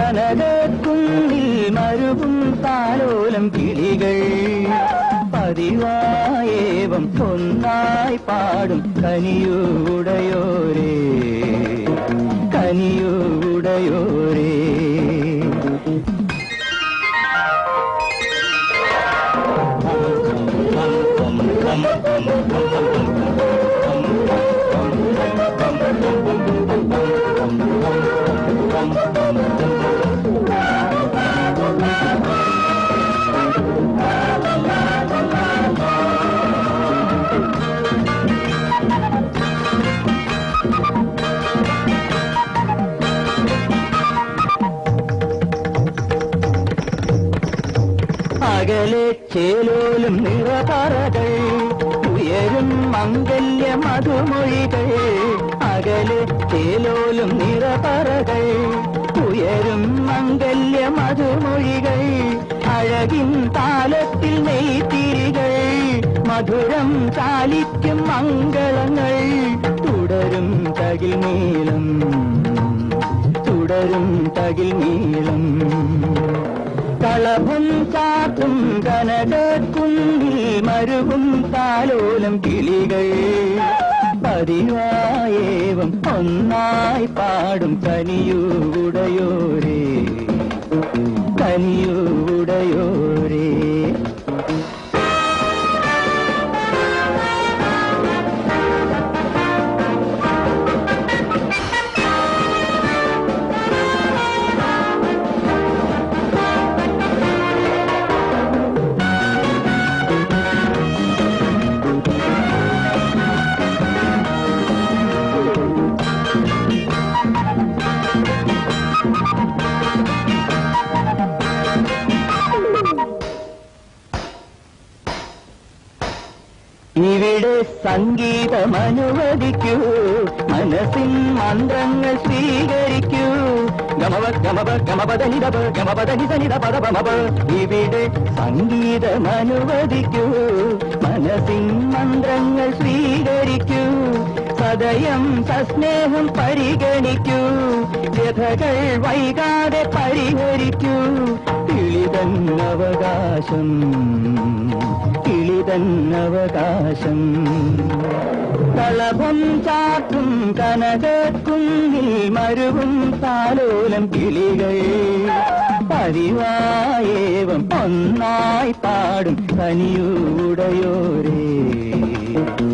കനകക്കുന്നിൽ മരുകും താലോലം കിളികൾ പതിവായേവം ഒന്നായി പാടും കനിയൂടയോരേ കനിയൂടയോരേ അകലെ ചേലോലും നിറപറകൾ ഉയരും മംഗല്യ മധുമൊഴികൾ അകലെ ചേലോലും നിറപറകൾ ഉയരും മംഗല്യ മധുമൊഴികൾ അഴകിൻ താലത്തിൽ നെയ്ത്തിരികൾ മധുരം ചാലിക്കും മംഗളങ്ങൾ തുടരും തകിൽ നീളം തുടരും തകിൽ നീളം കളഭം ചാത്തും കനകക്കുന്നിൽ മരുവും താലോലം കിളികൾ പതിവായേവം ഒന്നായി പാടും കനിയൂടയോരേ കനിയൂടയോരേ ഇവിടെ സംഗീതം അനുവദിക്കൂ മനസ്സിൻ മന്ത്രങ്ങൾ സ്വീകരിക്കൂ ഗമവ ഗമവ ഗമപദനിതപ ഗമപദനിതനിത പദപമപ ഇവിടെ സംഗീതം അനുവദിക്കൂ മനസ്സിൻ മന്ത്രങ്ങൾ സ്വീകരിക്കൂ സദയം സസ്നേഹം പരിഗണിക്കൂ വ്യഥകൾ വൈകാതെ പരിഹരിക്കൂ കിളിതൻ അവകാശം കിളിതൻ അവകാശം കളഭം ചാത്തും കനകക്കുന്നിൽ മരുവും താലോലം കിളികൾ പതിവായേവം ഒന്നായി പാടും കനിയൂടയോരേ